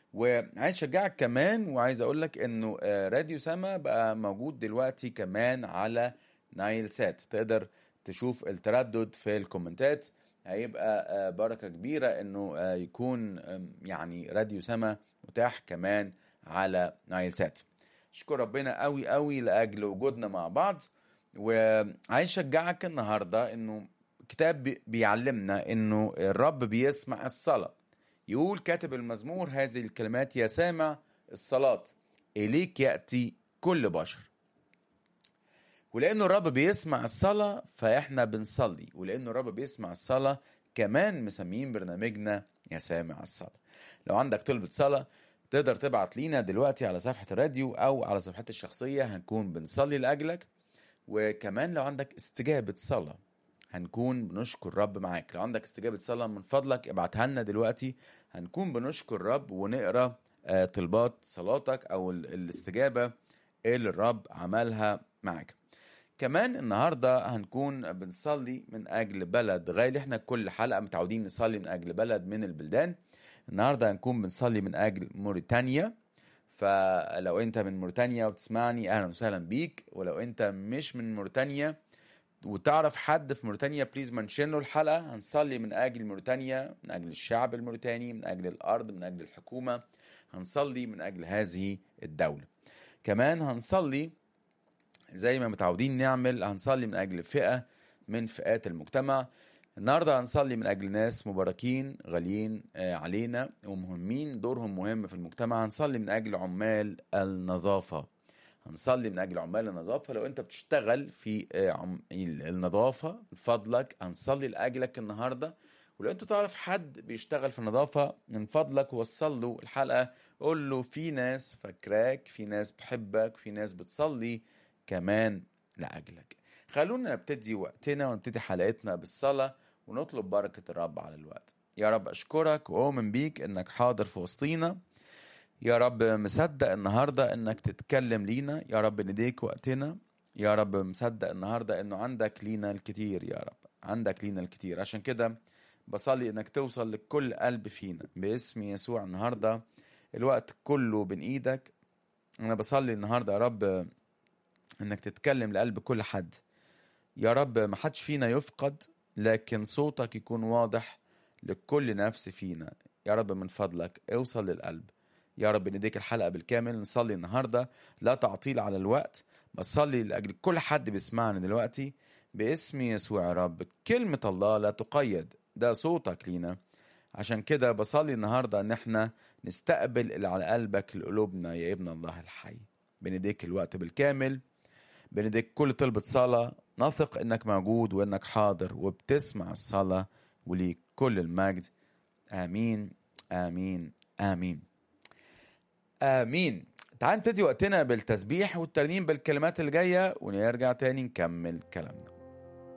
وعايز اشجعك كمان وعايز اقول لك انه آه، راديو سما بقى موجود دلوقتي كمان على نايل سات تقدر تشوف التردد في الكومنتات هيبقى آه، بركة كبيرة انه آه، يكون آم، يعني راديو سما متاح كمان على نايل سات اشكر ربنا قوي قوي لاجل وجودنا مع بعض وعايز اشجعك النهارده انه كتاب بي- بيعلمنا انه الرب بيسمع الصلاه يقول كاتب المزمور هذه الكلمات يا سامع الصلاه اليك ياتي كل بشر ولانه الرب بيسمع الصلاه فاحنا بنصلي ولانه الرب بيسمع الصلاه كمان مسميين برنامجنا يا سامع الصلاه لو عندك طلبة صلاة تقدر تبعت لينا دلوقتي على صفحة الراديو أو على صفحتي الشخصية هنكون بنصلي لأجلك وكمان لو عندك استجابة صلاة هنكون بنشكر الرب معاك لو عندك استجابة صلاة من فضلك ابعتها لنا دلوقتي هنكون بنشكر الرب ونقرا آه، طلبات صلاتك أو ال- الاستجابة اللي الرب عملها معاك كمان النهارده هنكون بنصلي من اجل بلد غالي احنا كل حلقه متعودين نصلي من اجل بلد من البلدان النهارده هنكون بنصلي من اجل موريتانيا فلو انت من موريتانيا وبتسمعني اهلا وسهلا بيك ولو انت مش من موريتانيا وتعرف حد في موريتانيا بليز منشن له الحلقه هنصلي من اجل موريتانيا من اجل الشعب الموريتاني من اجل الارض من اجل الحكومه هنصلي من اجل هذه الدوله كمان هنصلي زي ما متعودين نعمل هنصلي من أجل فئة من فئات المجتمع النهاردة هنصلي من أجل ناس مباركين غاليين آه، علينا ومهمين دورهم مهم في المجتمع هنصلي من أجل عمال النظافة هنصلي من أجل عمال النظافة لو أنت بتشتغل في آه، عم- النظافة من فضلك هنصلي لأجلك النهاردة ولو أنت تعرف حد بيشتغل في النظافة من فضلك وصل له الحلقة قول له في ناس فاكراك في ناس بتحبك في ناس بتصلي كمان لأجلك خلونا نبتدي وقتنا ونبتدي حلقتنا بالصلاة ونطلب بركة الرب على الوقت يا رب أشكرك وأؤمن بيك إنك حاضر في وسطينا يا رب مصدق النهاردة إنك تتكلم لينا يا رب نديك وقتنا يا رب مصدق النهاردة إنه عندك لينا الكتير يا رب عندك لينا الكتير عشان كده بصلي إنك توصل لكل قلب فينا باسم يسوع النهاردة الوقت كله بين إيدك أنا بصلي النهاردة يا رب انك تتكلم لقلب كل حد يا رب ما حدش فينا يفقد لكن صوتك يكون واضح لكل نفس فينا يا رب من فضلك اوصل للقلب يا رب نديك الحلقة بالكامل نصلي النهاردة لا تعطيل على الوقت بصلي لأجل كل حد بيسمعني دلوقتي باسم يسوع يا رب كلمة الله لا تقيد ده صوتك لينا عشان كده بصلي النهاردة ان احنا نستقبل اللي على قلبك لقلوبنا يا ابن الله الحي بنديك الوقت بالكامل بنديك كل طلبة صلاة نثق انك موجود وانك حاضر وبتسمع الصلاة وليك كل المجد امين امين امين امين تعال نبتدي وقتنا بالتسبيح والترنيم بالكلمات اللي جايه ونرجع تاني نكمل كلامنا